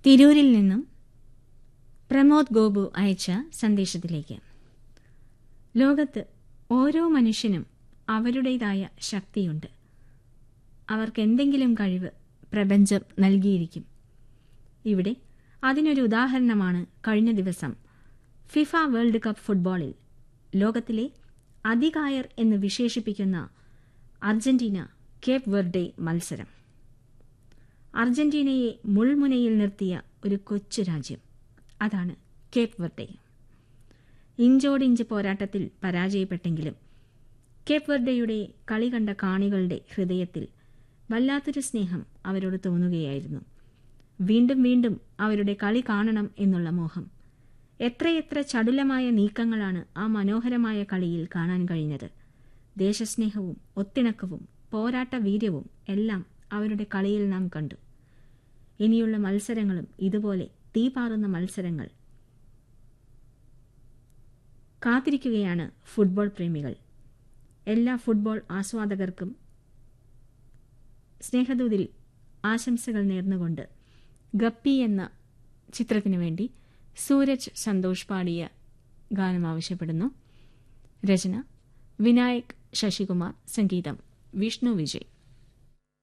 തിരൂരിൽ നിന്നും പ്രമോദ് ഗോപു അയച്ച സന്ദേശത്തിലേക്ക് ലോകത്ത് ഓരോ മനുഷ്യനും അവരുടേതായ ശക്തിയുണ്ട് അവർക്ക് എന്തെങ്കിലും കഴിവ് പ്രപഞ്ചം നൽകിയിരിക്കും ഇവിടെ അതിനൊരു ഉദാഹരണമാണ് കഴിഞ്ഞ ദിവസം ഫിഫ വേൾഡ് കപ്പ് ഫുട്ബോളിൽ ലോകത്തിലെ അതികായർ എന്ന് വിശേഷിപ്പിക്കുന്ന അർജന്റീന കേപ്പ് വെർഡെ മത്സരം അർജന്റീനയെ മുൾമുനയിൽ നിർത്തിയ ഒരു കൊച്ചു രാജ്യം അതാണ് കേപ്പ് വെർഡെ ഇഞ്ചോടിഞ്ച് പോരാട്ടത്തിൽ പരാജയപ്പെട്ടെങ്കിലും കേപ്പ് വെർഡെയുടെ കളി കണ്ട കാണികളുടെ ഹൃദയത്തിൽ വല്ലാത്തൊരു സ്നേഹം അവരോട് തോന്നുകയായിരുന്നു വീണ്ടും വീണ്ടും അവരുടെ കളി കാണണം എന്നുള്ള മോഹം എത്രയെത്ര ചടുലമായ നീക്കങ്ങളാണ് ആ മനോഹരമായ കളിയിൽ കാണാൻ കഴിഞ്ഞത് ദേശസ്നേഹവും ഒത്തിണക്കവും പോരാട്ട വീര്യവും എല്ലാം അവരുടെ കളിയിൽ നാം കണ്ടു ഇനിയുള്ള മത്സരങ്ങളും ഇതുപോലെ തീപാറുന്ന മത്സരങ്ങൾ കാത്തിരിക്കുകയാണ് ഫുട്ബോൾ പ്രേമികൾ എല്ലാ ഫുട്ബോൾ ആസ്വാദകർക്കും സ്നേഹദൂതിൽ ആശംസകൾ നേർന്നുകൊണ്ട് ഗപ്പി എന്ന ചിത്രത്തിനു വേണ്ടി സൂരജ് സന്തോഷ് പാടിയ ഗാനം ആവശ്യപ്പെടുന്നു രചന വിനായക് ശശികുമാർ സംഗീതം വിഷ്ണു വിജയ്